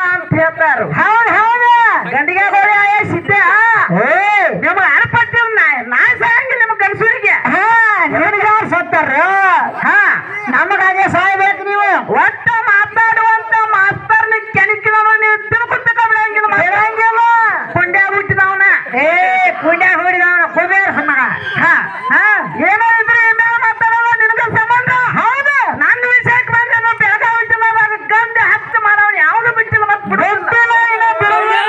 ಅಂತ ಹೇಳ್ತಾರ ಹೌದ್ ಹೌದು ಗಂಡಿಗೆ ಗೋಳಿ ಆಯ ಸಿದ್ಧ ಏ ನಿಮ್ಗೆ ಅರ್ಪಟ್ಟಿ ನಾ ಸಾಯಂಗಿಲ್ಲ ನಿಮ್ ಗಂಡಸೂರಿಗೆ ಹಾ ನಿನಗ ಸತ್ತಾರ ಹಾ ನಮಗಾಗೆ ಸಾಯ್ಬೇಕು ನೀವು ಒಟ್ಟ ಮಾತಾಡುವಂತ ಮಾಸ್ತರ್ನ ಕೆಣಕಿದವ ನೀವು ತಿನ್ಕೊಂತ ಕಬಳಂಗಿಲ್ಲ ಬಿಡಂಗಿಲ್ಲ. ಕುಂಡ್ಯ ಹುಟ್ಟಿದವನ ಏ ಕುಂಡ್ಯ ಹೊಡಿದವನ ಕುಬೇರ ಮಗ ಹಾ ಹಾ ಏನೋ ಇದ್ರೆ ಇನ್ಮೇಲೆ ಮಾತಾಡೋದು ನಿನಗ ಸಂಬಂಧ ಹೌದು ನನ್ನ ವಿಷಯಕ್ಕೆ ಬಂದ್ರೆ ನಾವು ಬೆಳಗಾವಿ ಜಿಲ್ಲಾದಾಗ ಗಂಡ ಹತ್ತು ಮಾಡೋನು ಯಾವ್ದು ಬಿಟ್ಟಿಲ್ಲ ಮತ್ತೆ ಬಿಟ್ಟಿಲ್ಲ, ಇನ್ನ ಬಿಡುವುದಿಲ್ಲ.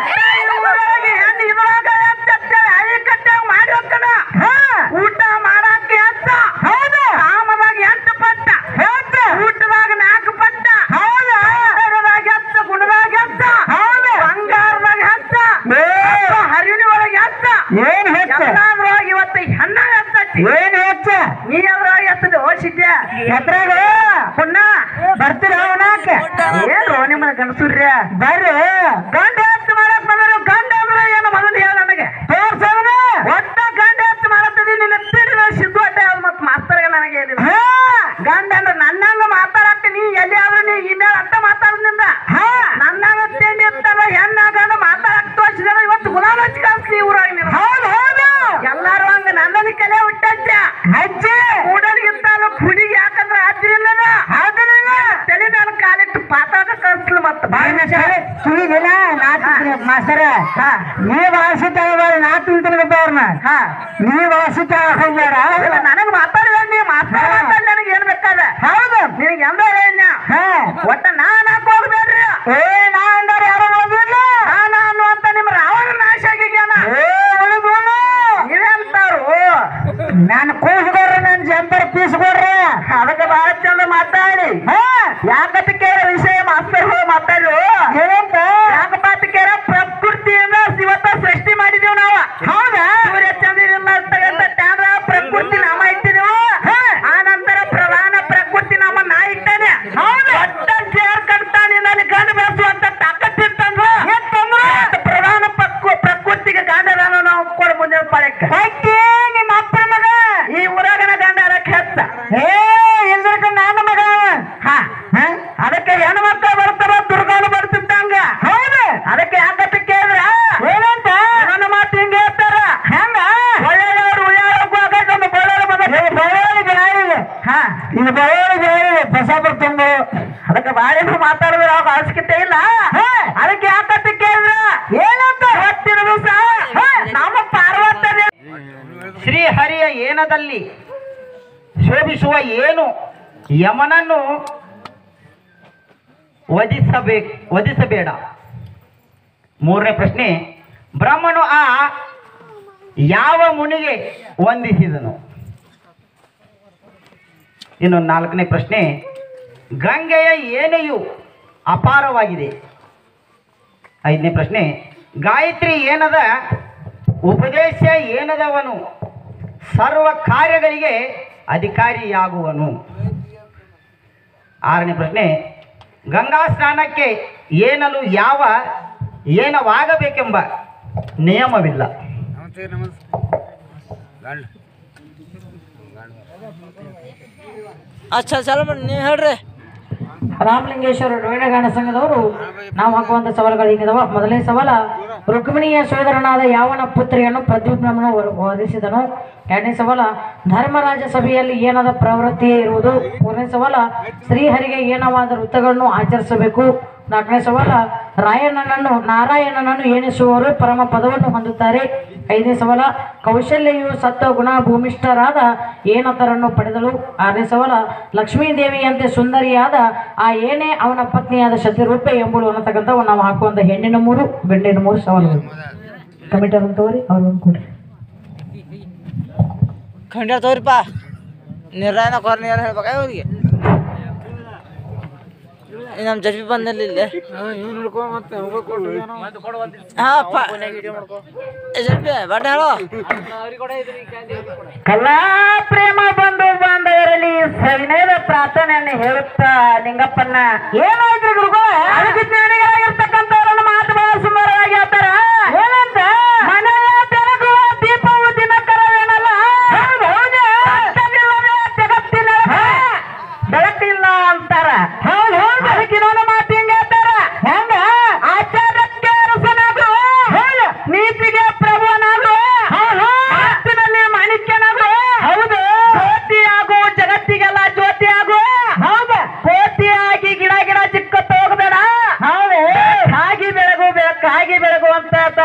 ಹೆಣ್ಣು ಇದ್ರಾಗ ಎತ್ತ ಅಂತೇಳಿ ಹಳ್ಳಿ ಕಟ್ಟಾಗ ಮಾಡಿ ಹೋಗ್ತಾನ ಹಾ ಊಟ ಮಾಡಕ್ಕೆ ಎತ್ತ ಹೌದು ಕಾಮದಾಗ ಎಂಟು ಪಟ್ಟ ಹೇಳ್ತ ಊಟದಾಗ ನಾಲ್ಕು ಪಟ್ಟ ಹೌದು ಬಂಗಾರದಾಗ ಎತ್ತ ಗುಣದಾಗ ಎತ್ತ ಹೌದು ಬಂಗಾರದಾಗ ಎತ್ತ ಏ ಹರಿವಿನ ಒಳಗೆ ಎತ್ತ ಏನ್ ಹೆಚ್ಚ ಎಲ್ಲಾದ್ರೊಳಗೆ ಇವತ್ತು ಹೆಣ್ಣ ಎತ್ತತಿ ಏನ್ ಹೆಚ್ಚ ನೀ ಅದ್ರೊಳಗೆ ಎತ್ತದ ಓ ಸಿದ್ಯ ಎತ್ರಾಗ ಪುಣ್ಣ ಬರ್ತೀರ ಅವನಾಕ ಏನು ನಿಮ್ಮ ಗಂಡಸೂರ್ಯ ಬರ್ರಿ ಗಂಡ ಎತ್ತು ಮಾಡಕ್ ಬಂದರು ಗಂಡ ಅಂದ್ರೆ ಏನು ಮೊದಲು ಹೇಳ ನನಗೆ ತೋರ್ಸವನ ಒಟ್ಟ ಗಂಡ ಎತ್ತು ಮಾಡತ್ತದಿ ನಿನ್ನ ಪಿಡಿದ ಸಿದ್ದು ಅಡ್ಡ ಯಾವ್ದು ಮತ್ತೆ ಮಾಸ್ತರ್ಗೆ ನನಗೆ ಹೇಳಿಲ್ಲ ಹಾ ಗಂಡ ಅಂದ್ರೆ ನನ್ನಂಗ ಮಾತಾಡಕ್ಕ ನೀ ಎಲ್ಲಿ ಆದ್ರೂ ನೀ ಇಮೇಲೆ ಅರ್ಥ ಮಾತಾಡೋದ್ರಿಂದ ಹಾ ನನ್ನಂಗ ತಿಂಡಿ ಇರ್ತಾರ ಹೆಣ್ಣಾಗಂಡ ಮಾತಾಡಕ್ ತೋರಿಸಿದ್ರೆ ಇವತ್ತು ಗುಲಾಬ್ ಹಚ್ಚಿ ಕಳ್ಸಿ ಊರಾಗ ನೀನು ಹೌದು ಹೌದು ಎಲ್ಲಾರು ಹಂಗ ನನ್ನನಿ ಕಲೆ ಹುಟ್ಟಜ್ಜ ಅಜ್ಜಿ ಕೂಡಲಿಗಿಂತಾನು ಕುಡಿಗೆ ಯಾಕಂದ್ರೆ ಆದ್ರಿಂದ ಅದನ್ನ ತಲೆ ಮೇಲೆ ಕಾಲಿಟ್ಟು ಪಾತಾಕ ಕಳ್ಸ್ಲು ಮತ್ತ ಬಾಯಿನ ಸರಿ ತುಳಿದಿಲ್ಲ ನಾ ತಿಂತೀನಿ ಮಾಸ್ತರ ಹಾ. ನೀ ಭಾಷೆ ತಗೋಬೇಡ ನಾ ತಿಂತೀನಿ ಅವ್ರನ್ನ ಹಾ ನೀ ಭಾಷೆ ತಗೋಬೇಡ ಇಲ್ಲ ನನಗೆ ಮಾತಾಡಿದ ನೀ ಮಾತಾಡ ನನಗೆ ಏನ್ ಬೇಕಾದ ಹೌದು ನಿನಗೆ ಎಂದ ಏನ ಹಾ ಒಟ್ಟ ನಾನ್ ಹಾಕ್ ಹೋಗ್ಬೇಡ್ರಿ ಏ ನಾ ಅಂದಾರ ಯಾರು ಓದಿಲ್ಲ ನಾನ ಅನ್ನುವಂತ ನಿಮ್ಮ ರಾವಣ ನಾಶ ಆಗ್ಯಾನ ಏ ಉಳಿದೋನು ನೀವೆಂತಾರು ನಾನು ಕೂಸ್ಕೊಡ್ರಿ ನನ್ನ ಜಂಪರ್ ಪೀಸ್ಕೊಡ್ರಿ ಅದಕ್ಕೆ ಬಹಳ ಚಂದ ಮಾತಾಡಿ ಹಾ ಯಾಕಂತ ಕೇಳ ವಿಷಯ ಮಾಸ್ತರ್ಗಳು ಮಾತಾಡು ಏನಂತ ಯಾಕಪ್ಪ ಅಂತ ಕೇಳ ಪ್ರಕೃತಿಯಿಂದ ಇವತ್ತ ಸೃಷ್ಟಿ ಮಾಡಿದೀವಿ ನಾವು ಹೌದಾ ಸೂರ್ಯ ಚಂದ್ರನಿಂದ ಇರ್ತಕ್ಕಂಥ ಟ್ಯಾಬ್ರ ಪ್ರಕೃತಿ ನಾಮ ಇಟ್ಟಿದೆವು ಆ ನಂತರ ಪ್ರಧಾನ ಪ್ರಕೃತಿ ನಾಮ ನಾ ಇಟ್ಟೇನೆ ಒಟ್ಟ ಸೇರ್ ಕಟ್ತಾನೆ ನನಗೆ ಗಂಡು ಬೆಳೆಸುವಂತ ತಾಕತ್ತಿತ್ತಂದ್ರು ಮತ್ತೆ ಪ್ರಧಾನ ಪಕ್ಕು ಪ್ರಕೃತಿಗೆ ಗಂಡರನ್ನು ನಾವು ಕೊಡ ಮುಂದೆ ಪಾಳಕ್ಕೆ ಅಕ್ಕಿ ನಿಮ್ಮ ಅಪ್ಪನ ಮಗ ಈ ಊರಾಗನ ಗಂಡ ಅದಕ್ಕೆ ಹೆತ್ತ ಏ ಇಲ್ದಕ್ಕ ನನ್ನ ಮಗ ಅವ. ಹಾ ಹಾ? ಅದಕ್ಕೆ ಹೆಣ್ಣು ಮಕ್ಕಳು ಬರ್ತಾರ ದುರ್ಗಾನು ಬರ್ತಿದ್ದಂಗ ಹೌದು ಅದಕ್ಕೆ ಯಾಕಂತ ಕೇಳಿದ್ರ ಏನಂತ ನನ್ನ ಮಾತು ಹಿಂಗೆ ಹೇಳ್ತಾರ ಹೆಂಗ ಒಳ್ಳೆಯವರು ಉಳಿಯೋರ್ಗೂ ಆಗೈತೆ ಒಂದು ಬಳ್ಳಾರಿ ಬಂದ ಏ ಬಯಲು ಜಾರಿದೆ ಹಾ ಇದು ಬಯಲು ಜಾರಿದೆ ಬಸಾಪುರ ತುಂಬು ಅದಕ್ಕೆ ಬಾಳೆ ಮಾತಾಡಿದ್ರೆ ಅವಾಗ ಅವಶ್ಯಕತೆ ಇಲ್ಲ ಹಾ. ಅದಕ್ಕೆ ಯಾಕಂತ ಕೇಳಿದ್ರ ಏನಂತ ಇವತ್ತಿನ ದಿವಸ ನಮ್ಮ ಪಾರ್ವತನೆ ಶ್ರೀ ಹರಿಯ ಏನದಲ್ಲಿ ಶೋಭಿಸುವ ಏನು ಯಮನನ್ನು ವಧಿಸಬೇಕು ವಧಿಸಬೇಡ ಮೂರನೇ ಪ್ರಶ್ನೆ ಬ್ರಹ್ಮನು ಆ ಯಾವ ಮುನಿಗೆ ವಂದಿಸಿದನು ಇನ್ನು ನಾಲ್ಕನೇ ಪ್ರಶ್ನೆ ಗಂಗೆಯ ಏನೆಯು ಅಪಾರವಾಗಿದೆ ಐದನೇ ಪ್ರಶ್ನೆ ಗಾಯತ್ರಿ ಏನದ ಉಪದೇಶ ಏನದವನು ಸರ್ವ ಕಾರ್ಯಗಳಿಗೆ ಅಧಿಕಾರಿಯಾಗುವನು ಆರನೇ ಪ್ರಶ್ನೆ ಗಂಗಾ ಸ್ನಾನಕ್ಕೆ ಏನಲು ಯಾವ ಏನವಾಗಬೇಕೆಂಬ ನಿಯಮವಿಲ್ಲ ಅಚ್ಚಾ ಚಲೋ ಮಾಡಿ ನೀವು ಹೇಳ್ರಿ ರಾಮಲಿಂಗೇಶ್ವರ ರೋಹಿಣಗಾಣ ಸಂಘದವರು ನಾವು ಹಾಕುವಂತ ಸವಾಲುಗಳು ಹೀಗಿದಾವ ಮೊದಲನೇ ಸವಾಲ ರುಕ್ಮಿಣಿಯ ಸೋದರನಾದ ಯಾವನ ಪುತ್ರಿಯನ್ನು ಪ್ರದ್ಯುಮ್ನನು ವರ- ವಧಿಸಿದನು ಎರಡನೇ ಸವಾಲ ಧರ್ಮರಾಜ ಸಭೆಯಲ್ಲಿ ಏನದ ಪ್ರವೃತ್ತಿಯೇ ಇರುವುದು ಮೂರನೇ ಸವಾಲ ಶ್ರೀಹರಿಗೆ ಏನವಾದ ವೃತ್ತಗಳನ್ನು ಆಚರಿಸಬೇಕು ನಾಲ್ಕನೇ ಸವಾಲ ರಾಯಣ್ಣನನ್ನು ನಾರಾಯಣನನ್ನು ಎಣಿಸುವವರು ಪರಮ ಪದವನ್ನು ಹೊಂದುತ್ತಾರೆ ಐದನೇ ಸವಾಲ ಕೌಶಲ್ಯವು ಸತ್ವ ಗುಣ ಭೂಮಿಷ್ಠರಾದ ಏನತರನ್ನು ಪಡೆದಳು ಆರನೇ ಸವಾಲ ಲಕ್ಷ್ಮೀದೇವಿಯಂತೆ ಸುಂದರಿಯಾದ ಆ ಏನೇ ಅವನ ಪತ್ನಿಯಾದ ಶತ್ರುರೂಪೆ ಎಂಬುಳು ಅನ್ನತಕ್ಕಂಥ ನಾವು ಹಾಕುವಂಥ ಹೆಣ್ಣಿನ ಮೂರು ಗಂಡಿನ ಮೂರು ಸವಾಲುಗಳು ಕಮಿಟಿ ಅವ್ರನ್ನ ತಗೋರಿ ಅವ್ರನ್ನ ಕೊಡ್ರಿ ಖಂಡ ತೋರಿಪ್ಪ ನಿರ್ಣಯನ ಕೊರ ನೀರು ಹೇಳ್ಬೇಕಾ ಅವ್ರಿಗೆ ನಮ್ಮ ಜಡ್ಪಿ ಬಂದಲ್ಲಿ ಇಲ್ಲಿ ಹಾಂ ಜಡ್ಪಿ ಬಡ್ಡ ಹೇಳೋ ಕಲಾ ಪ್ರೇಮ ಬಂಧು ಬಾಂಧವರಲ್ಲಿ ಸವಿನಯದ ಪ್ರಾರ್ಥನೆಯನ್ನು ಹೇಳುತ್ತಾ ಲಿಂಗಪ್ಪನ್ನ ಏನಾಯ್ತು ಗುರುಗಳ ಜ್ಞಾನಿಗಳಾಗಿರ್ತಕ್ಕಂಥವ್ರನ್ನ ಮಾತು ಬಹಳ ಸುಂದರವಾಗಿ ಹೇಳ್ತಾರ ಏನಂತ ಮನೆಯ ಬೆಳಗುವ ದೀಪವು ದಿನಕರವೇನಲ್ಲ ಬೆಳಕನಿಲ್ಲದೆ ಜಗತ್ತಿನ ಬೆಳಕಿಲ್ಲ ಅಂತಾರ ಅದಕ್ಕೆ ಇನ್ನೊಂದು ಮಾತು ಹಿಂಗೆ ಹೇಳ್ತಾರ ಹೆಂಗ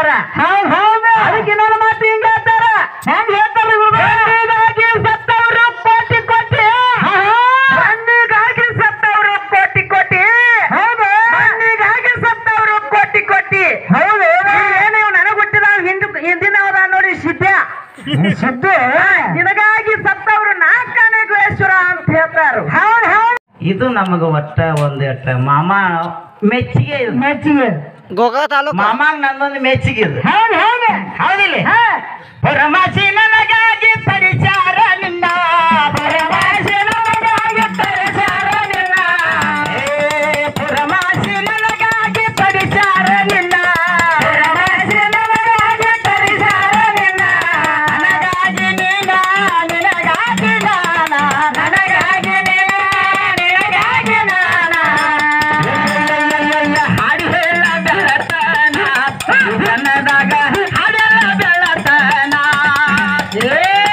ಹೇಳ್ತಾರ ಹೌದ್ ಹೌದು ಅದಕ್ಕೆ ಇನ್ನೊಂದು ಮಾತು ಹಿಂಗ ಹೇಳ್ತಾರ ಹೆಂಗ್ ಹೇಳ್ತಾರ ಮಣ್ಣಿಗಾಗಿ ಸತ್ತವರು ಕೋಟಿ ಕೋಟಿ ಮಣ್ಣಿಗಾಗಿ ಸತ್ತವರು ಕೋಟಿ ಕೋಟಿ ಹೌದು ಮಣ್ಣಿಗಾಗಿ ಸತ್ತವರು ಕೋಟಿ ಕೋಟಿ ಹೌದು ಏನೇ ನನಗ್ ಹುಟ್ಟಿದ ಹಿಂದ ಹಿಂದಿನವರ ನೋಡಿ ಸಿದ್ಧ ಸುದ್ದು ನಿನಗಾಗಿ ಸತ್ತವರು ನಾಲ್ಕನೇಶ್ವರ ಅಂತ ಹೇಳ್ತಾರ ಹೌದ್ ಹೌದ್ ಇದು ನಮಗ ಒಟ್ಟ ಒಂದ್ ಎಟ್ಟ ಮಾಮ ಮೆಚ್ಚಿಗೆ ಇದು ಮೆಚ್ಚಿಗೆ ಗೋಕಾಕ್ ತಾಲೂಕು ಮಾಮಾಗ್ ನಂದೊಂದು ಮೆಚ್ಚಿಗೆ ಇದು ಹೌದ್ ಹೌದು ಹೌದಿಲ್ಲ ಪರಮಾಸಿ ನನಗಾಗಿ ಪರಿಚಾರ ನಿನ್ನ ಪರಮಾಸಿ ನನಗಾಗಿ ಪರಿಚಾರ ನಿನ್ನ ಏ, ಪರಮಾಸಿ ನನಗಾಗಿ ಪರಿಚಾರ ನಿನ್ನ ಪರಮಾಸಿ ನನಗಾಗಿ ಪರಿಚಾರ ನಿನ್ನ ನನಗಾಗಿ ನೀನ ನಿನಗಾಗಿ ನಾನ ನನಗಾಗಿ ನೀನ ನಿನಗಾಗಿ ನಾನ ಹಾಡಿ ಹೇಳ ಬೆಳತನ ಜನದಾಗ ಹಾಡೆಲ್ಲ ಬೆಳತನ ಏ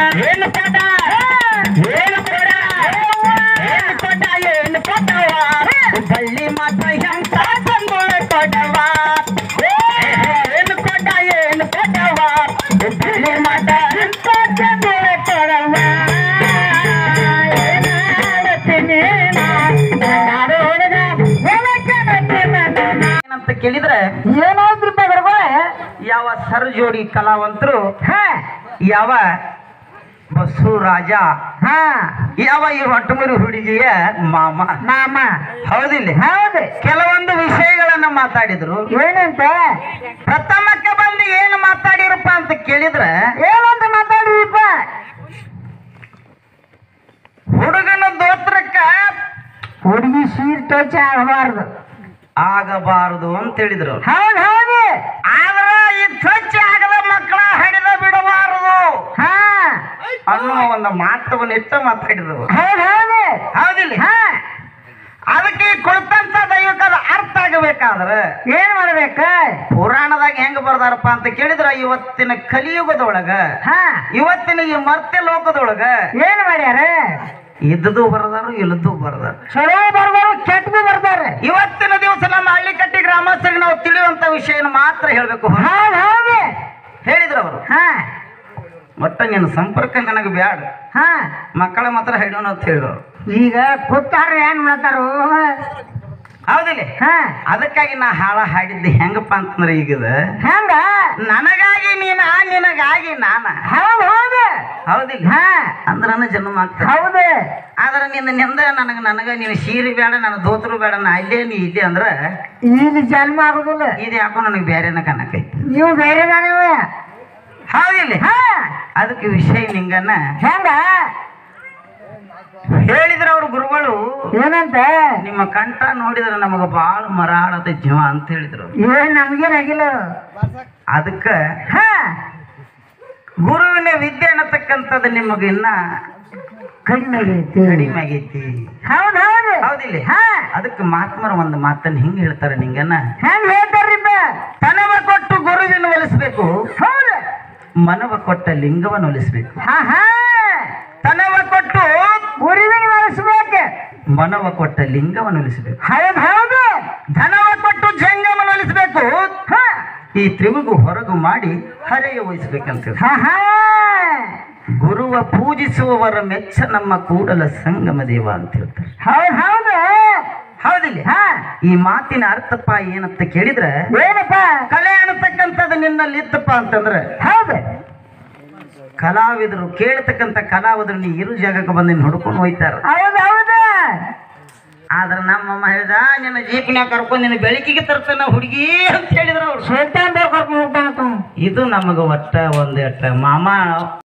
ಏನು ಕೊಡ ಏನು ಕೊಡ ಏನು ಕೊಡ ಏನು ಕೊಡವ ಬಳ್ಳಿ ಮಾತ ಎಂತ ತಂಗುಳ ಕೊಡವ ಏನು ಕೊಡ ಏನು ಕೊಡವ ಬಳ್ಳಿ ಮಾತ ಎಂತ ತಂಗುಳ ಕೊಡವ ಏನಂತ ಕೇಳಿದ್ರೆ ಏನಾದ್ರಿಪ್ಪ ಗುರುಗಳೇ ಯಾವ ಸರ್ ಜೋಡಿ ಕಲಾವಂತರು ಹಾ ಯಾವ ಬಸ್ಸು ರಾಜ ಹಾ ಯಾವ ಈ ಹೊಟ್ಟಮುರಿ ಹುಡುಗಿಯ ಮಾಮ ಮಾಮ ಹೌದಿಲ್ಲ ಹೌದು ಕೆಲವೊಂದು ವಿಷಯಗಳನ್ನ ಮಾತಾಡಿದ್ರು ಏನಂತ ಪ್ರಥಮಕ್ಕೆ ಬಂದು ಏನು ಮಾತಾಡಿರಪ್ಪ ಅಂತ ಕೇಳಿದ್ರೆ ಏನಂತ ಮಾತಾಡಿರಿಪ್ಪ ಹುಡುಗನ ದೋತ್ರಕ್ಕ ಹುಡುಗಿ ಸೀರ್ ಟಚ್ ಆಗಬಾರ್ದು ಆಗಬಾರದು ಅಂತ ಹೇಳಿದ್ರು ಅವ್ರು. ಹೌದು ಹೌದು ಆದ್ರ ಈ ಸ್ವಚ್ಛ ಆಗದ ಮಕ್ಕಳ ಹಡಿದ ಬಿಡಬಾರದು ಹಾ ಅನ್ನೋ ಒಂದು ಮಾತವನ್ನ ಇಟ್ಟ ಮಾತಾಡಿದ್ರು ಅವ್ರು. ಹೌದು ಹೌದು ಹೌದಿಲ್ಲ ಹಾ ಅದಕ್ಕೆ ಈ ಕುಳಿತಂತ ದೈವಕ್ಕದ ಅರ್ಥ ಆಗಬೇಕಾದ್ರೆ ಏನ್ ಮಾಡ್ಬೇಕ ಪುರಾಣದಾಗ ಹೆಂಗ್ ಬರ್ದಾರಪ್ಪ ಅಂತ ಕೇಳಿದ್ರ ಇವತ್ತಿನ ಕಲಿಯುಗದೊಳಗ ಹಾ ಇವತ್ತಿನ ಈ ಮರ್ತ್ಯ ಲೋಕದೊಳಗ ಏನ್ ಮಾಡ್ಯಾರ ಇದ್ದದು ಬರದಾರು ಇಲ್ಲದ್ದು ಬರದಾರ ಚಲೋ ಬರ್ಬಾರು ಕೆಟ್ಟದು ಬರ್ತಾರೆ ಇವತ್ತಿನ ದಿವಸ ನಮ್ಮ ಹಳ್ಳಿಕಟ್ಟಿ ಗ್ರಾಮಸ್ಥರಿಗೆ ನಾವು ತಿಳಿಯುವಂತ ವಿಷಯನ ಮಾತ್ರ ಹೇಳ್ಬೇಕು ಹೌದು ಹೌದು ಹೇಳಿದ್ರು ಅವರು ಹಾ ಒಟ್ಟ ನಿನ್ನ ಸಂಪರ್ಕ ನನಗೆ ಬ್ಯಾಡ ಹಾ ಮಕ್ಕಳ ಮಾತ್ರ ಹಿಡಿಯೋಣ ಅಂತ ಹೇಳಿದ್ರು ಈಗ ಕೂತಾರ ಏನ್ ಮಾಡ್ತಾರು ಹೌದಿಲ್ಲ ಹಾ ಅದಕ್ಕಾಗಿ ನಾ ಹಾಳ ಹಾಡಿದ್ದೆ ಹೆಂಗಪ್ಪ ಅಂತಂದ್ರೆ ಈಗಿದ ಹಂಗ ನನಗಾಗಿ ನೀನ ನಿನಗಾಗಿ ನಾನ ಹೌದು ಹೌದು ಹೌದಿಲ್ಲ ಹಾ ಅಂದ್ರನ ಜನ್ಮ ಆಗ್ತದೆ ಹೌದು ಆದ್ರೆ ನಿನ್ನ ನಿಂದ ನನಗೆ ನನಗೆ ನೀನು ಸೀರೆ ಬೇಡ ನನ್ನ ದೋತರು ಬೇಡ ನಾ ಇಲ್ಲೇ ನೀ ಇಲ್ಲೇ ಅಂದ್ರೆ ಇಲ್ಲಿ ಜನ್ಮ ಆಗುದಿಲ್ಲ ಇದು ಯಾಕೋ ನನಗೆ ಬೇರೆನ ಕಾಣಕೈತಿ ನೀವು ಬೇರೆ ನೀವು ಹೌದಿಲ್ಲ ಹಾ ಅದಕ್ಕೆ ವಿಷಯ ನಿಂಗನ್ನ ಹೆಂಗ ಹೇಳಿದ್ರ ಅವ್ರ ಗುರುಗಳು ಏನಂತ ನಿಮ್ಮ ಕಂಠ ನೋಡಿದ್ರೆ ನಮಗೆ ಬಾಳ ಮರಾಳದ ಜೀವ ಅಂತ ಹೇಳಿದ್ರು ಅವ್ರು. ಏನ್ ನಮ್ಗೇನಾಗಿಲ್ಲ ಅದಕ್ಕ ಹಾ ಗುರುವಿನ ವಿದ್ಯೆ ಅನ್ನತಕ್ಕಂಥದ್ದು ನಿಮಗೆ ಇನ್ನ ಕಡಿಮೆ ಆಗೈತಿ ಕಡಿಮೆ ಆಗೈತಿ ಹೌದು ಹೌದು ಹೌದಿಲ್ಲ ಹಾ ಅದಕ್ಕೆ ಮಹಾತ್ಮರ ಒಂದು ಮಾತನ್ನ ಹಿಂಗೆ ಹೇಳ್ತಾರೆ ನಿಂಗನ್ನ ಹೆಂಗ್ ಹೇಳ್ತಾರ್ರಿಪ್ಪ ತನವ ಕೊಟ್ಟು ಗುರುವಿನ ಒಲಿಸ್ಬೇಕು ಹೌದು ಮನವ ಕೊಟ್ಟ ಲಿಂಗವನ್ನು ಒಲಿಸ್ಬೇಕು ಹಾ ಹಾ ತನವ ಕೊಟ್ಟು ಗುರುವಿನ ಬಳಸ್ಬೇಕು ಮನವ ಕೊಟ್ಟ ಲಿಂಗವನ್ನು ಒಲಿಸಬೇಕು ಹೌದು ಹೌದು ಧನವ ಕೊಟ್ಟು ಜಂಗಮನ್ನು ಒಲಿಸಬೇಕು ಹಾ ಈ ತ್ರಿವಿಗೂ ಹೊರಗು ಮಾಡಿ ಹರೆಯ ವಹಿಸ್ಬೇಕಂತ ಹೇಳಿ. ಹಾ ಹಾ ಗುರುವ ಪೂಜಿಸುವವರ ಮೆಚ್ಚ ನಮ್ಮ ಕೂಡಲ ಸಂಗಮ ದೇವ ಅಂತ ಹೇಳ್ತಾರೆ ಹೌದು ಹೌದು ಹೌದಿಲ್ಲ ಹಾ ಈ ಮಾತಿನ ಅರ್ಥಪ್ಪ ಏನಂತ ಕೇಳಿದ್ರೆ ಏನಪ್ಪ ಕಲೆ ಅನ್ನತಕ್ಕಂಥದ್ದು ನಿನ್ನಲ್ಲಿ ಇತ್ತಪ್ಪ ಅಂತಂದ್ರೆ ಹೌದು ಕಲಾವಿದರು ಕೇಳತಕ್ಕಂಥ ಕಲಾವಿದರು ನೀ ಇರು ಜಾಗಕ್ಕೆ ಬಂದು ನಿನ್ನ ಹುಡ್ಕೊಂಡು ಹೋಯ್ತಾರ ಹೌದು ಹೌದು ಆದ್ರೆ ನಮ್ಮಮ್ಮ ಹೇಳ್ದ ನಿನ್ನ ಜೀಪ್ನ್ಯಾಗ ಕರ್ಕೊಂಡು ನಿನ್ನ ಬೆಳಕಿಗೆ ತರ್ತಾನ ಹುಡುಗಿ ಅಂತ ಹೇಳಿದ್ರು ಅವ್ರು ಸುಲ್ತಾನ್ ಬೇಕು ಕರ್ಕೊಂಡು ಹೋಗ್ತಾನ ಇದು ನಮಗೆ ಒಟ್ಟ ಒಂದ್ ಎಟ್ಟ ಮಾಮ